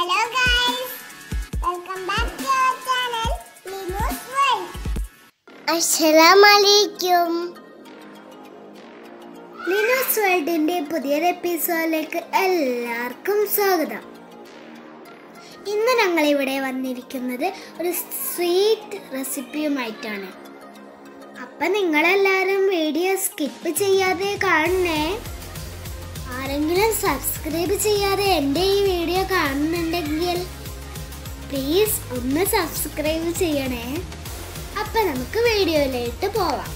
Hello guys, welcome back to our channel Linu's World. അസ്സലാമലൈക്കും ലിനോസ് വേൾഡിന്റെ പുതിയൊരു എപ്പിസോഡിലേക്ക് എല്ലാവർക്കും സ്വാഗതം ഇന്ന് ഞങ്ങൾ ഇവിടെ വന്നിരിക്കുന്നത് ഒരു സ്വീറ്റ് റെസിപ്പിയുമായിട്ടാണ് അപ്പം നിങ്ങളെല്ലാവരും വീഡിയോ സ്കിപ്പ് ചെയ്യാതെ കാണണേ ആരെങ്കിലും സബ്സ്ക്രൈബ് ചെയ്യാതെ എൻ്റെ ഈ വീഡിയോ കാണുന്നുണ്ടെങ്കിൽ പ്ലീസ് ഒന്ന് സബ്സ്ക്രൈബ് ചെയ്യണേ അപ്പം നമുക്ക് വീഡിയോയിലേക്ക് പോവാം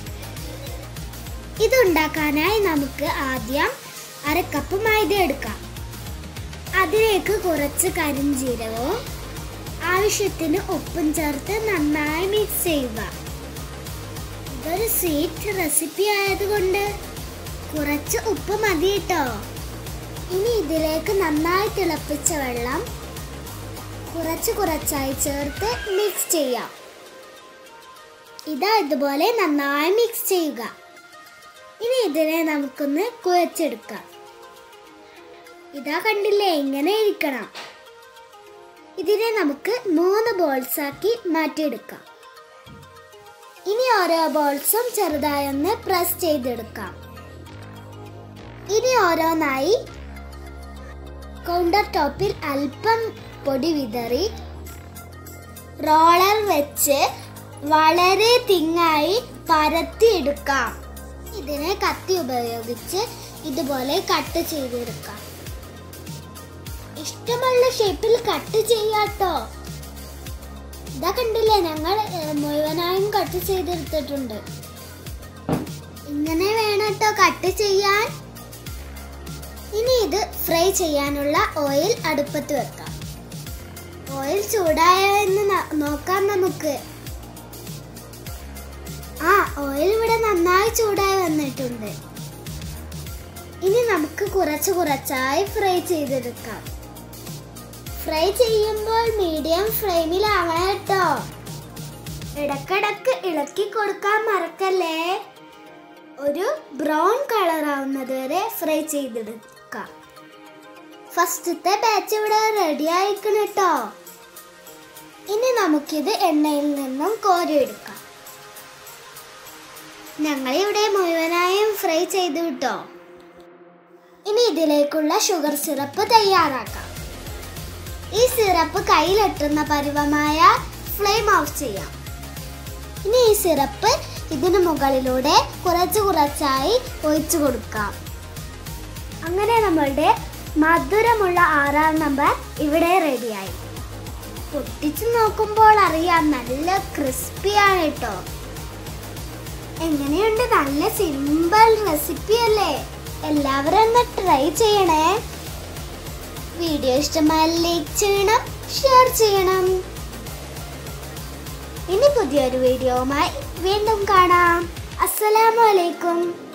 ഇതുണ്ടാക്കാനായി നമുക്ക് ആദ്യം അര കപ്പ് മൈദ എടുക്കാം അതിലേക്ക് കുറച്ച് കരിഞ്ചീരകവും ആവശ്യത്തിന് ഉപ്പും ചേർത്ത് നന്നായി മിക്സ് ചെയ്യുക ഇതൊരു സ്വീറ്റ് റെസിപ്പി ആയതുകൊണ്ട് കുറച്ച് ഉപ്പ് മതി കേട്ടോ ഇനി ഇതിലേക്ക് നന്നായി തിളപ്പിച്ച വെള്ളം കുറച്ച് കുറച്ചായി ചേർത്ത് മിക്സ് ചെയ്യാം ഇതാ ഇതുപോലെ നന്നായി മിക്സ് ചെയ്യുക ഇനി ഇതിനെ നമുക്കൊന്ന് കുഴച്ചെടുക്കാം ഇതാ കണ്ടില്ലേ ഇങ്ങനെ ഇരിക്കണം ഇതിനെ നമുക്ക് മൂന്ന് ബോൾസ് ആക്കി മാറ്റിയെടുക്കാം ഇനി ഓരോ ബോൾസും ചെറുതായൊന്ന് പ്രസ് ചെയ്തെടുക്കാം ഇനി ഓരോന്നായി കൗണ്ടർ ടോപ്പിൽ അല്പം പൊടി വിതറി റോളർ വെച്ച് വളരെ തിങ്ങായി പരത്തിയെടുക്കാം ഇതിനെ കത്തി ഉപയോഗിച്ച് ഇതുപോലെ കട്ട് ചെയ്തെടുക്കാം ഇഷ്ടമുള്ള ഷേപ്പിൽ കട്ട് ചെയ്യാട്ടോ ഇതാ കണ്ടില്ലേ ഞങ്ങൾ ഏർ, മുഴുവനായും കട്ട് ചെയ്തെടുത്തിട്ടുണ്ട് ഇങ്ങനെ വേണം കേട്ടോ കട്ട് ചെയ്യാൻ ഇനി ഇത് ഫ്രൈ ചെയ്യാനുള്ള ഓയിൽ അടുപ്പത്ത് വെക്കാം ഓയിൽ ചൂടായോ എന്ന് ന- നോക്കാം നമുക്ക് ആ ഓയിൽ ഇവിടെ നന്നായി ചൂടായി വന്നിട്ടുണ്ട് ഇനി നമുക്ക് കുറച്ച് കുറച്ചായി ഫ്രൈ ചെയ്തെടുക്കാം ഫ്രൈ ചെയ്യുമ്പോൾ മീഡിയം ഫ്ലെയിമിലാവണം കേട്ടോ ഇടക്കിടക്ക് ഇളക്കി കൊടുക്കാൻ മറക്കല്ലേ ഒരു ബ്രൗൺ കളർ ആവുന്നത് വരെ ഫ്രൈ ചെയ്തെടുക്കാം ഫസ്റ്റത്തെ ബാച്ച് ഇവിടെ റെഡി ആയിക്കണം കേട്ടോ ഇനി നമുക്കിത് എണ്ണയിൽ നിന്നും കോരിയെടുക്കാം ഞങ്ങളിവിടെ മുഴുവനായും ഫ്രൈ ചെയ്തു കിട്ടോ ഇനി ഇതിലേക്കുള്ള ഷുഗർ സിറപ്പ് തയ്യാറാക്കാം ഈ സിറപ്പ് കയ്യിലെട്ടുന്ന പരുവമായ ഫ്ലെയിം ഓഫ് ചെയ്യാം ഇനി ഈ സിറപ്പ് ഇതിന് മുകളിലൂടെ കുറച്ച് കുറച്ചായി ഒഴിച്ചു കൊടുക്കാം അങ്ങനെ നമ്മളുടെ മധുരമുള്ള ആറാം നമ്പർ ഇവിടെ റെഡിയായി പൊട്ടിച്ചു നോക്കുമ്പോൾ അറിയാം നല്ല ക്രിസ്പിയാണ് കേട്ടോ എങ്ങനെയുണ്ട് നല്ല സിമ്പിൾ റെസിപ്പി അല്ലേ എല്ലാവരും ഒന്ന് ട്രൈ ചെയ്യണേ വീഡിയോ ഇഷ്ടമായി ലൈക്ക് ചെയ്യണം ഷെയർ ചെയ്യണം ഇനി പുതിയൊരു വീഡിയോവുമായി വീണ്ടും കാണാം അസ്സലാമു അലൈക്കും